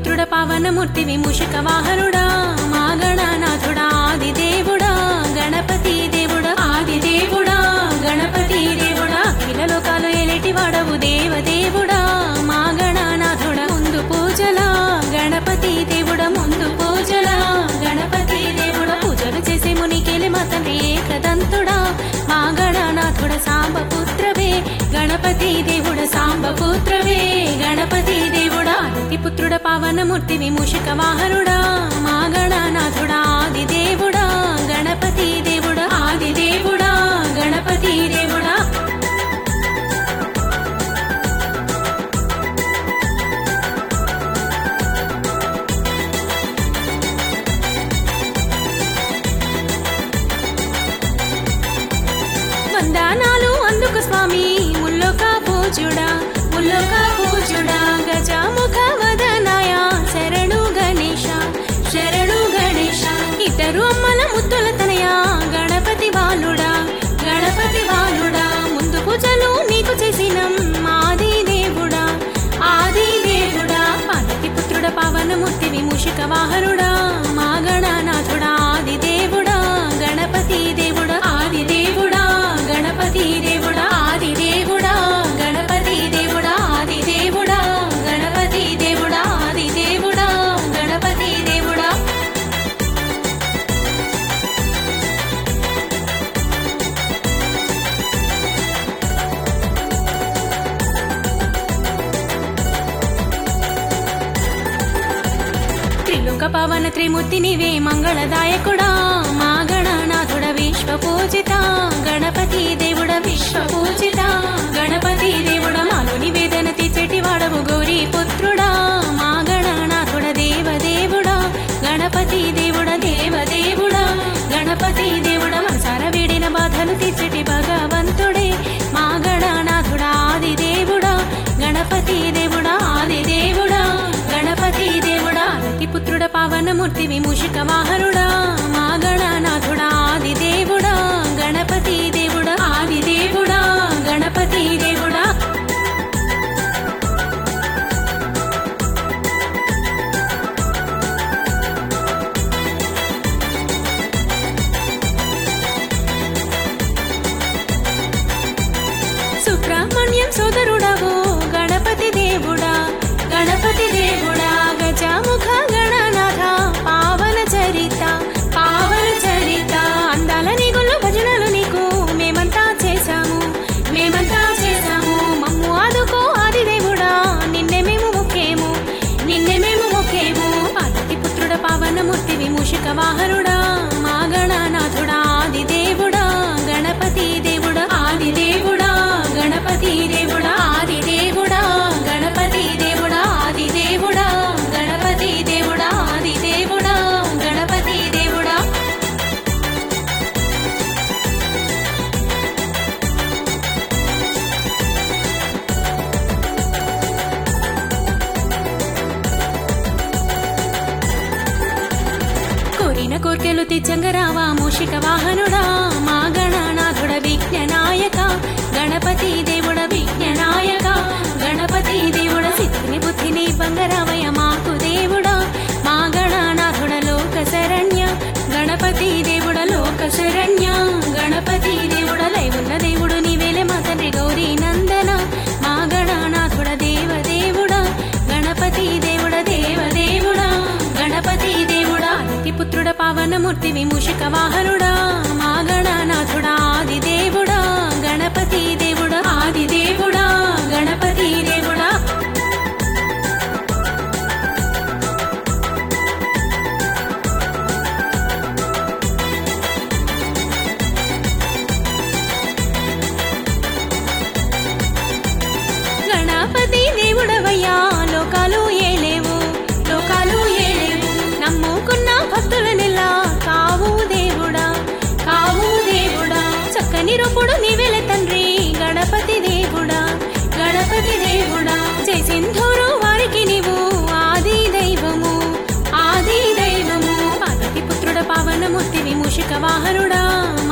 పుత్రుడ పవనమూర్తివి మూషిక వాహనుడా మా గణనాథుడా ఆది దేవుడా గణపతి దేవుడా ఆది దేవుడా గణపతి దేవుడా అఖిల లోకాలు ఏలేటి వాడవు దేవదేవుడా మా గణనాథుడ ముందు పూజల గణపతి దేవుడా ముందు పూజల గణపతి దేవుడా పూజలు చేసే మునికెలి మతనే ఏకదంతుడా మా గణనాథుడ సాంబ పుత్రవే గణపతి దేవుడ సాంబ పుత్రవే గణపతి దేవుడా ఆదితి పుత్రుడ పవనమూర్తివి మూషిక వాహనుడా మా గణనాథుడా ఆది దేవుడా గణపతి దేవుడా ఆది దేవుడా గణపతి దేవుడా వందనాలు అందుకు స్వామి ముల్లోక పూజుడా ముల్లోక పూజుడా గజముఖ వదనాయ శరణు గణేశ శరణు గణేశ ఇద్దరు అమ్మల ముద్దుల తనయ గణపతి బాలుడా గణపతి బాలుడా ముందు పూజలు నీకు చేసినం ఆది దేవుడా ఆది దేవుడా పార్వతి పుత్రుడ పవనమూర్తి విమూషిక వాహనుడా మా గణనాథుడా ఆది దేవుడా గణపతి దేవుడా ఆది దేవుడా గణపతి దేవుడా ఆది దేవుడా గణపతి దేవుడా ఆది దేవుడా గణపతి దేవుడా ఆది దేవుడా గణపతి దేవుడా త్రిలోక పవన త్రిమూర్తి నీవే మంగళదాయకుడా మా గణనాథుడ విశ్వ పూజిత గణపతి దేవుడ విశ్వ పూజిత గణపతి దేవుడ మాలో నివేదన తీర్చెటి వాడవు గౌరీ పుత్రుడా మా గణనాథుడ దేవదేవుడా గణపతి దేవుడ దేవదేవుడా గణపతి దేవుడ మనసార వీడిన బాధలు తీర్చెటి భగవంతుడే మా గణనాథుడా ఆది దేవుడా గణపతి దేవుడా ఆది దేవుడా గణపతి దేవుడా అతి పుత్రుడ పవనమూర్తి విమూషిక వాహనుడా మా గణనాథుడా ఆది దేవుడా గణపతి దేవుడా ఆది దేవుడా గణపతి దేవుడా సుబ్రహ్మణ్యం సోదరుడవు గణపతి దేవుడా గణపతి దేవుడా గజముఖ గణనాథ పావన చరిత పావన చరిత అందాల నీగులు భజనలు నీకు మేమంతా చేశాము మేమంతా చేశాము మమ్ము ఆదుకో ఆది దేవుడా నిన్నే మేము ముఖ్యము నిన్నే మేము ముఖ్యము పార్వతి పుత్రుడ పావనమూర్తి విమూషిక వాహనుడా మా గణనాథుడా ఆది దేవుడా గణపతి దేవుడా ఆది దేవుడా గణపతి దేవుడా ఆది దేవుడా గణపతి దేవుడా ఆది దేవుడా గణపతి దేవుడా ఆది దేవుడా గణపతి దేవుడా కోరిన కోర్కెలు తెచ్చంగరావా మూషిక వాహనుడా మా గణనాథుడ విఘ్న నాయక గణపతి దేవుడ విఘ్న నాయక గణపతి దేవుడ సిద్ధిని బుద్ధిని బంగరావయ మాకు దేవుడా మా గణనాథుడ లోక శరణ్య గణపతి దేవుడ లోక శరణ్య గణపతి దేవుడ లైవున్న దేవుడు నీవేలే మా తండ్రి గౌరీ నందన మా గణనాథుడ దేవ దేవుడా గణపతి దేవుడ దేవ దేవుడా గణపతి దేవుడా అతి పుత్రుడ పవనమూర్తి విమూషిక వాహనుడా మా గణనాథుడా ఆది దేవుడా గణపతి దేవుడా ఆది దేవుడా గణపతి దేవుడా గణపతి దేవుడవయ్యా లోకాలు ఏలేవు లోకాలు ఏలేవు నమ్ముకున్న భక్తులనెల్లా కావు దేవుడా కావు దేవుడా చక్కని రూపుడు నీవెల తండ్రి గణపతి దేవుడా గణపతి దేవుడా జై సింధూరు వారికి నీవు ఆది దైవము ఆది దైవము పార్వతి పుత్రుడ పవనమూర్తి విమూషిక వాహనుడా